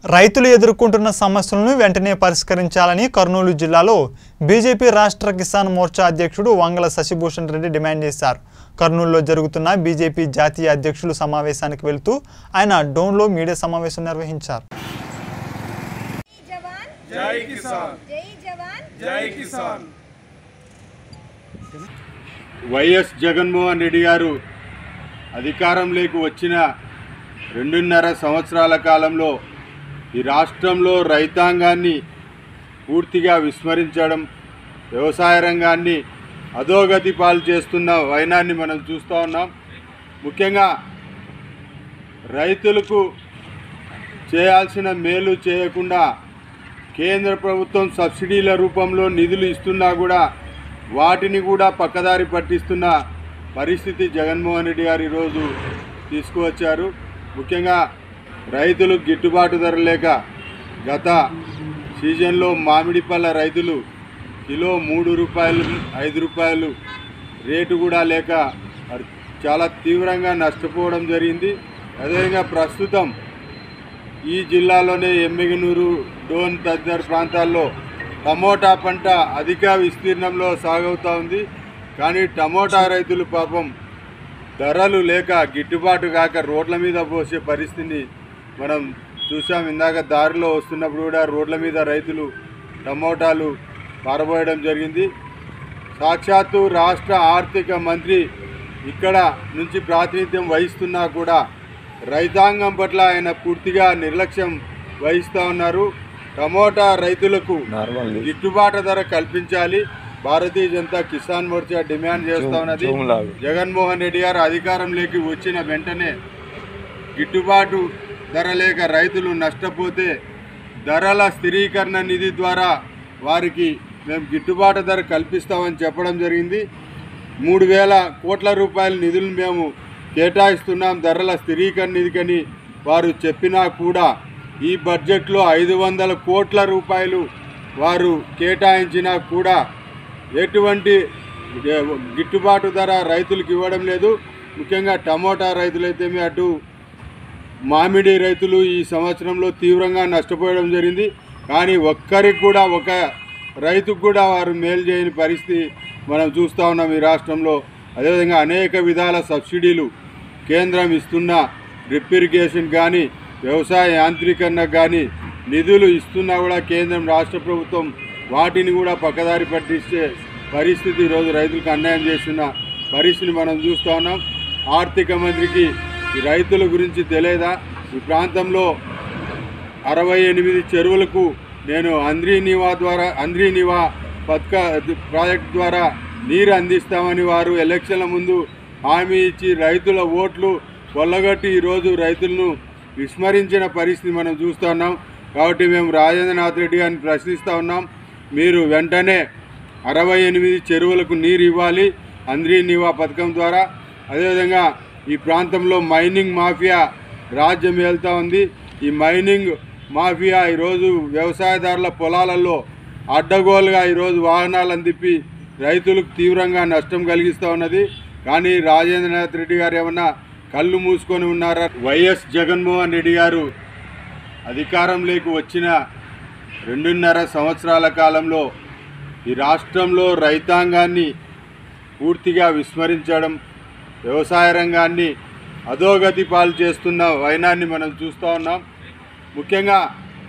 రైతులు ఎదుర్కొంటున్న సమస్యలను వెంటనే పరిష్కరించాలని కర్నూలు జిల్లాలో బీజేపీ రాష్ట్ర కిసాన్ మోర్చా అధ్యక్షుడు వంగల శశిభూషణ్ రెడ్డి డిమాండ్ చేశారు కర్నూలులో జరుగుతున్న బీజేపీ జాతీయ అధ్యక్షులు సమావేశానికి వెళ్తూ ఆయన డోన్లో మీడియా సమావేశం నిర్వహించారు జై జవాన్ జై కిసాన్ జై జవాన్ జై కిసాన్ వైఎస్ జగన్మోహన్ రెడ్డి గారు అధికారంలోకి వచ్చిన రెండున్నర సంవత్సరాల కాలంలో ఈ రాష్ట్రంలో రైతాంగాన్ని పూర్తిగా విస్మరించడం వ్యవసాయ రంగాన్ని అధోగతి పాలు చేస్తున్న వైనాన్ని మనం చూస్తూ ఉన్నాం ముఖ్యంగా రైతులకు చేయాల్సిన మేలు చేయకుండా కేంద్ర ప్రభుత్వం సబ్సిడీల రూపంలో నిధులు ఇస్తున్నా కూడా వాటిని కూడా పక్కదారి పట్టిస్తున్న పరిస్థితి జగన్మోహన్ రెడ్డి గారు ఈరోజు తీసుకువచ్చారు ముఖ్యంగా రైతులు గిట్టుబాటు ధర లేక గత సీజన్లో మామిడి పళ్ళ రైతులు కిలో మూడు రూపాయలు ఐదు రూపాయలు రేటు కూడా లేక మరి చాలా తీవ్రంగా నష్టపోవడం జరిగింది అదేవిధంగా ప్రస్తుతం ఈ జిల్లాలోనే ఎమ్మిగనూరు డోన్ తదితర ప్రాంతాల్లో టమోటా పంట అధిక విస్తీర్ణంలో సాగవుతూ ఉంది కానీ టమోటా రైతులు పాపం ధరలు లేక గిట్టుబాటు కాక రోడ్ల మీద పోసే పరిస్థితిని మనం చూసాం ఇందాక దారిలో వస్తున్నప్పుడు కూడా రోడ్ల మీద రైతులు టమోటాలు పారబోయడం జరిగింది సాక్షాత్తు రాష్ట్ర ఆర్థిక మంత్రి ఇక్కడ నుంచి ప్రాతినిధ్యం వహిస్తున్నా కూడా రైతాంగం పట్ల ఆయన పూర్తిగా నిర్లక్ష్యం వహిస్తూ ఉన్నారు టమోటా రైతులకు గిట్టుబాటు ధర కల్పించాలి భారతీయ జనతా కిసాన్ మోర్చా డిమాండ్ చేస్తా ఉన్నది జగన్మోహన్ రెడ్డి గారు అధికారంలోకి వచ్చిన వెంటనే గిట్టుబాటు ధర లేక రైతులు నష్టపోతే ధరల స్థిరీకరణ నిధి ద్వారా వారికి మేము గిట్టుబాటు ధర కల్పిస్తామని చెప్పడం జరిగింది మూడు వేల కోట్ల రూపాయల నిధులు మేము కేటాయిస్తున్నాం ధరల స్థిరీకరణ నిధికని వారు చెప్పినా కూడా ఈ బడ్జెట్లో ఐదు వందల కోట్ల రూపాయలు వారు కేటాయించినా కూడా ఎటువంటి గిట్టుబాటు ధర రైతులకు ఇవ్వడం లేదు ముఖ్యంగా టమోటా రైతులైతేమి అటు మామిడి రైతులు ఈ సంవత్సరంలో తీవ్రంగా నష్టపోయడం జరిగింది కానీ ఒక్కరికి కూడా ఒక రైతుకు కూడా వారు మేలు చేయని పరిస్థితి మనం చూస్తూ ఉన్నాం ఈ రాష్ట్రంలో అదేవిధంగా అనేక విధాల సబ్సిడీలు కేంద్రం ఇస్తున్న డ్రిప్ ఇరిగేషన్ కానీ వ్యవసాయ యాంత్రీకరణ కానీ నిధులు ఇస్తున్నా కూడా కేంద్రం రాష్ట్ర ప్రభుత్వం వాటిని కూడా పక్కదారి పట్టించే పరిస్థితి ఈరోజు రైతులకు అన్యాయం చేస్తున్న పరిస్థితిని మనం చూస్తూ ఉన్నాం ఆర్థిక మంత్రికి ఈ రైతుల గురించి తెలియదా ఈ ప్రాంతంలో అరవై ఎనిమిది చెరువులకు నేను అంద్రీ నివా ద్వారా అంద్రీ నివా పథక ప్రాజెక్ట్ ద్వారా నీరు అందిస్తామని వారు ఎలక్షన్ల ముందు హామీ ఇచ్చి రైతుల ఓట్లు కొల్లగొట్టి ఈరోజు రైతులను విస్మరించిన పరిస్థితి మనం చూస్తూ ఉన్నాం కాబట్టి మేము రాజేంద్రనాథ్ రెడ్డి గారిని ప్రశ్నిస్తూ ఉన్నాం మీరు వెంటనే అరవై ఎనిమిది చెరువులకు నీరు ఇవ్వాలి అంద్రీ నివా పథకం ద్వారా అదేవిధంగా ఈ ప్రాంతంలో మైనింగ్ మాఫియా రాజ్యం వెళ్తూ ఉంది ఈ మైనింగ్ మాఫియా ఈరోజు వ్యవసాయదారుల పొలాలలో అడ్డగోలుగా ఈరోజు వాహనాలను తిప్పి రైతులకు తీవ్రంగా నష్టం కలిగిస్తూ ఉన్నది కానీ రాజేంద్రనాథ్ రెడ్డి గారు ఏమన్నా కళ్ళు మూసుకొని ఉన్నారా వైఎస్ జగన్మోహన్ రెడ్డి గారు అధికారంలోకి వచ్చిన రెండున్నర సంవత్సరాల కాలంలో ఈ రాష్ట్రంలో రైతాంగాన్ని పూర్తిగా విస్మరించడం వ్యవసాయ రంగాన్ని అధోగతి పాలు చేస్తున్న వైనాన్ని మనం చూస్తూ ఉన్నాం ముఖ్యంగా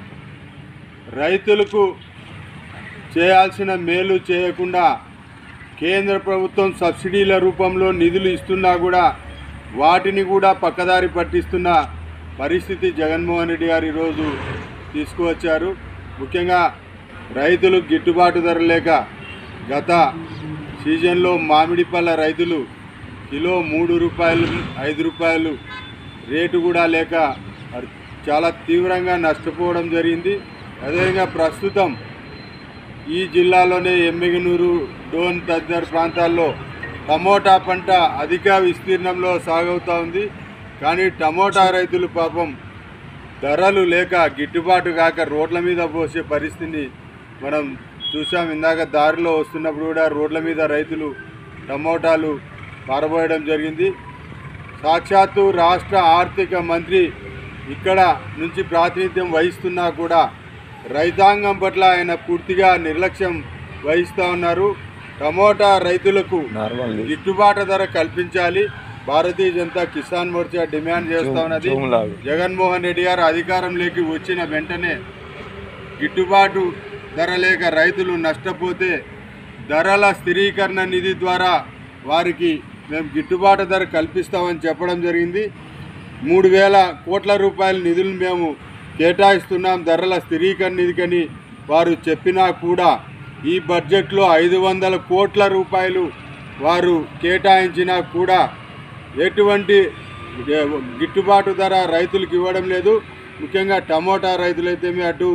రైతులకు చేయాల్సిన మేలు చేయకుండా కేంద్ర ప్రభుత్వం సబ్సిడీల రూపంలో నిధులు ఇస్తున్నా కూడా వాటిని కూడా పక్కదారి పట్టిస్తున్న పరిస్థితి జగన్మోహన్ రెడ్డి గారు ఈరోజు తీసుకువచ్చారు ముఖ్యంగా రైతులు గిట్టుబాటు ధర లేక గత సీజన్లో మామిడి పళ్ళ రైతులు కిలో మూడు రూపాయలు ఐదు రూపాయలు రేటు కూడా లేక మరి చాలా తీవ్రంగా నష్టపోవడం జరిగింది అదేవిధంగా ప్రస్తుతం ఈ జిల్లాలోనే ఎమ్మిగనూరు డోన్ తదితర ప్రాంతాల్లో టమోటా పంట అధిక విస్తీర్ణంలో సాగవుతూ ఉంది కానీ టమోటా రైతులు పాపం ధరలు లేక గిట్టుబాటు కాక రోడ్ల మీద పోసే పరిస్థితిని మనం చూసాం ఇందాక దారిలో వస్తున్నప్పుడు కూడా రోడ్ల మీద రైతులు టమోటాలు పారబోయడం జరిగింది సాక్షాత్తు రాష్ట్ర ఆర్థిక మంత్రి ఇక్కడ నుంచి ప్రాతినిధ్యం వహిస్తున్నా కూడా రైతాంగం పట్ల ఆయన పూర్తిగా నిర్లక్ష్యం వహిస్తూ ఉన్నారు టమోటా రైతులకు గిట్టుబాటు ధర కల్పించాలి భారతీయ జనతా కిసాన్ మోర్చా డిమాండ్ చేస్తా ఉన్నది జగన్మోహన్ రెడ్డి గారు అధికారంలోకి వచ్చిన వెంటనే గిట్టుబాటు ధర లేక రైతులు నష్టపోతే ధరల స్థిరీకరణ నిధి ద్వారా వారికి మేము గిట్టుబాటు ధర కల్పిస్తామని చెప్పడం జరిగింది మూడు వేల కోట్ల రూపాయల నిధులు మేము కేటాయిస్తున్నాం ధరల స్థిరీకరణ నిధికని వారు చెప్పినా కూడా ఈ బడ్జెట్లో ఐదు వందల కోట్ల రూపాయలు వారు కేటాయించినా కూడా ఎటువంటి ఏ, గిట్టుబాటు ధర రైతులకు ఇవ్వడం లేదు ముఖ్యంగా టమోటా రైతులైతేమి అటు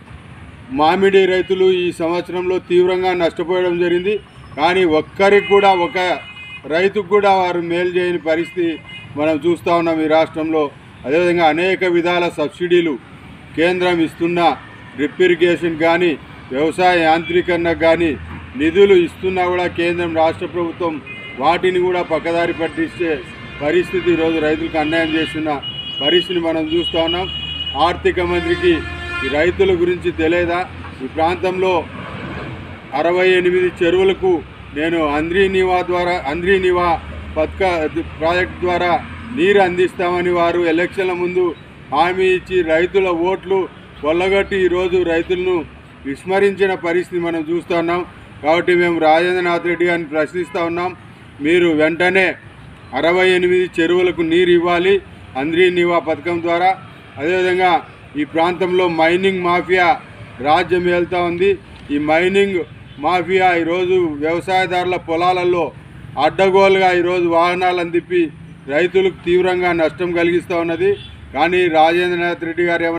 మామిడి రైతులు ఈ సంవత్సరంలో తీవ్రంగా నష్టపోయడం జరిగింది కానీ ఒక్కరికి కూడా ఒక రైతుకు కూడా వారు మేలు చేయని పరిస్థితి మనం చూస్తూ ఉన్నాం ఈ రాష్ట్రంలో అదేవిధంగా అనేక విధాల సబ్సిడీలు కేంద్రం ఇస్తున్న డ్రిప్ ఇరిగేషన్ కానీ వ్యవసాయ యాంత్రీకరణ కానీ నిధులు ఇస్తున్నా కూడా కేంద్రం రాష్ట్ర ప్రభుత్వం వాటిని కూడా పక్కదారి పట్టించే పరిస్థితి ఈరోజు రైతులకు అన్యాయం చేస్తున్న పరిస్థితిని మనం చూస్తూ ఉన్నాం ఆర్థిక మంత్రికి ఈ రైతుల గురించి తెలియదా ఈ ప్రాంతంలో అరవై ఎనిమిది చెరువులకు నేను అంద్రీ నివా ద్వారా అంద్రీ నివా పథక ప్రాజెక్ట్ ద్వారా నీరు అందిస్తామని వారు ఎలక్షన్ల ముందు హామీ ఇచ్చి రైతుల ఓట్లు కొల్లగొట్టి ఈరోజు రైతులను విస్మరించిన పరిస్థితి మనం చూస్తున్నాం కాబట్టి మేము రాజేంద్రనాథ్ రెడ్డి గారిని ప్రశ్నిస్తూ ఉన్నాం మీరు వెంటనే అరవై ఎనిమిది చెరువులకు నీరు ఇవ్వాలి అంద్రీ నివా పథకం ద్వారా అదేవిధంగా ఈ ప్రాంతంలో మైనింగ్ మాఫియా రాజ్యం వెళ్తూ ఉంది ఈ మైనింగ్ మాఫియా ఈరోజు వ్యవసాయదారుల పొలాలలో అడ్డగోలుగా ఈరోజు వాహనాలను తిప్పి రైతులకు తీవ్రంగా నష్టం కలిగిస్తూ ఉన్నది కానీ రాజేంద్రనాథ్ రెడ్డి గారు ఏమన్నా